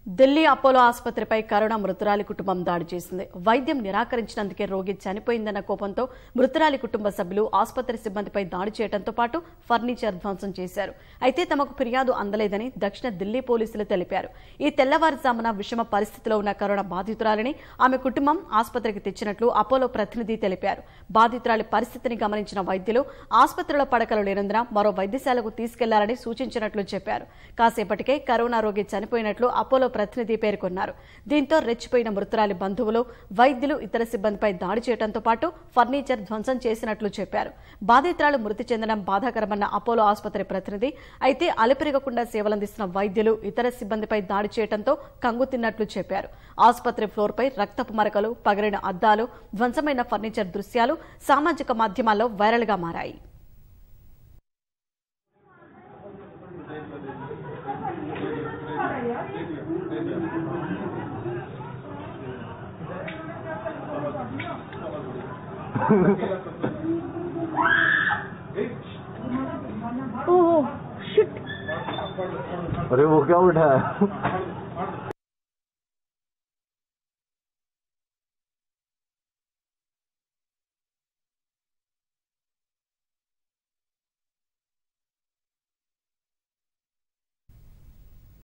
Delhi Apollo ఆసుపత్రిపై corona మృతురాలి కుటుంబం దాడి చేసింది వైద్యం నిరాకరించినందుకే రోగి చనిపోయిందన్న కోపంతో మృతురాలి కుటుంబ సభ్యులు ఆసుపత్రి సిబ్బందిపై దాడి చేయడంతో పాటు ఫర్నిచర్ ధ్వంసం చేశారు అయితే తమకు ఫిర్యాదు అందలేదని దక్షిణ ఢిల్లీ పోలీసులు తెలిపారు ఈ తెల్లవారుజామున విషమ పరిస్థితిలో ఉన్న కరోనా బాధితురాలిని ఆమె కుటుంబం ఆసుపత్రికి తెచ్చినట్లు అపోలో ప్రతినిధి తెలిపారు బాధితురాలి పరిస్థితిని గమనించిన వైద్యులు ఆసుపత్రిలో పడకలు లేనందున మరో వైద్యశాలకు తీసుకెళ్లాలని సూచించినట్లు చెప్పారు కాసేపటికే కరోనా రోగి చనిపోయినట్లు అపోలో ప్రతినిధి పేర్కొన్నారు దీంతో రెచ్చిపోయిన మృతురాలి బంధువులు వైద్యులు ఇతర సిబ్బందిపై దాడి చేయడంతో పాటు ఫర్నిచర్ ధ్వంసం చేసినట్లు చెప్పారు బాధితురాలు మృతి చెందడం బాధాకరమన్న అపోలో ఆసుపత్రి ప్రతినిధి అయితే అలిపెరగకుండా సేవలందిస్తున్న వైద్యులు ఇతర సిబ్బందిపై దాడి చేయడంతో కంగుతిన్నట్లు చెప్పారు ఆసుపత్రి ఫ్లోర్పై రక్తపు మరకలు పగిలిన అద్దాలు ధ్వంసమైన ఫర్నిచర్ దృశ్యాలు సామాజిక మాధ్యమాల్లో వైరల్గా మారాయి अरे वो क्या उठा है